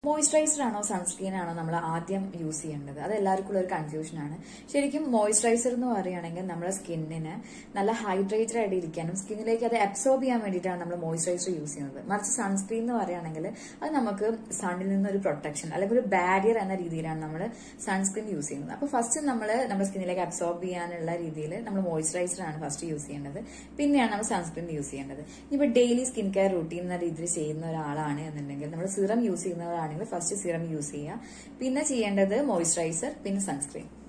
moisturiser ആണോ sunscreen ആണോ നമ്മൾ ആദ്യം യൂസ് ചെയ്യേണ്ടത് അത് എല്ലാവർക്കും ഉള്ള ഒരു കൺഫ്യൂഷൻ ആണ് ശരിക്കും മോയ്സ്ചറൈസർ എന്ന് പറയുകയാണെങ്കിൽ നമ്മുടെ സ്കിന്നിന് നല്ല ഹൈഡ്രേറ്റഡ് ആയിട്ട് ഇരിക്കാനും സ്കിന്നിലേക്ക് അത് അബ്സോർബ് ചെയ്യാൻ വേണ്ടിയിട്ടാണ് നമ്മൾ മോയ്സ്ചറൈസർ യൂസ് ചെയ്യുന്നത് മറിച്ച് സൺസ്ക്രീൻ എന്ന് പറയുകയാണെങ്കിൽ അത് നമുക്ക് സണ്ണിൽ നിന്ന് ഒരു പ്രൊട്ടക്ഷൻ അല്ലെങ്കിൽ ഒരു ബാരിയർ എന്ന രീതിയിലാണ് നമ്മൾ സൺസ്ക്രീൻ യൂസ് ചെയ്യുന്നത് അപ്പോൾ ഫസ്റ്റ് നമ്മൾ നമ്മുടെ സ്കിന്നിലേക്ക് അബ്സോർബ് ചെയ്യാനുള്ള രീതിയിൽ നമ്മൾ മോയ്സ്ചറൈസർ ആണ് ഫസ്റ്റ് യൂസ് ചെയ്യേണ്ടത് പിന്നെയാണ് നമ്മൾ സൺസ്ക്രീൻ യൂസ് ചെയ്യേണ്ടത് ഇനിയിപ്പോൾ ഡെയിലി സ്കിൻ കെയർ റൂട്ടീൻ എന്ന രീതിയിൽ ചെയ്യുന്ന ഒരാളാണ് എന്നുണ്ടെങ്കിൽ നമ്മൾ സിറം യൂസ് ചെയ്യുന്നവരാണെങ്കിൽ ഫസ്റ്റ് സിറം യൂസ് ചെയ്യുക പിന്നെ ചെയ്യേണ്ടത് മോയ്സ്ചറൈസർ പിന്നെ സൺസ്ക്രീൻ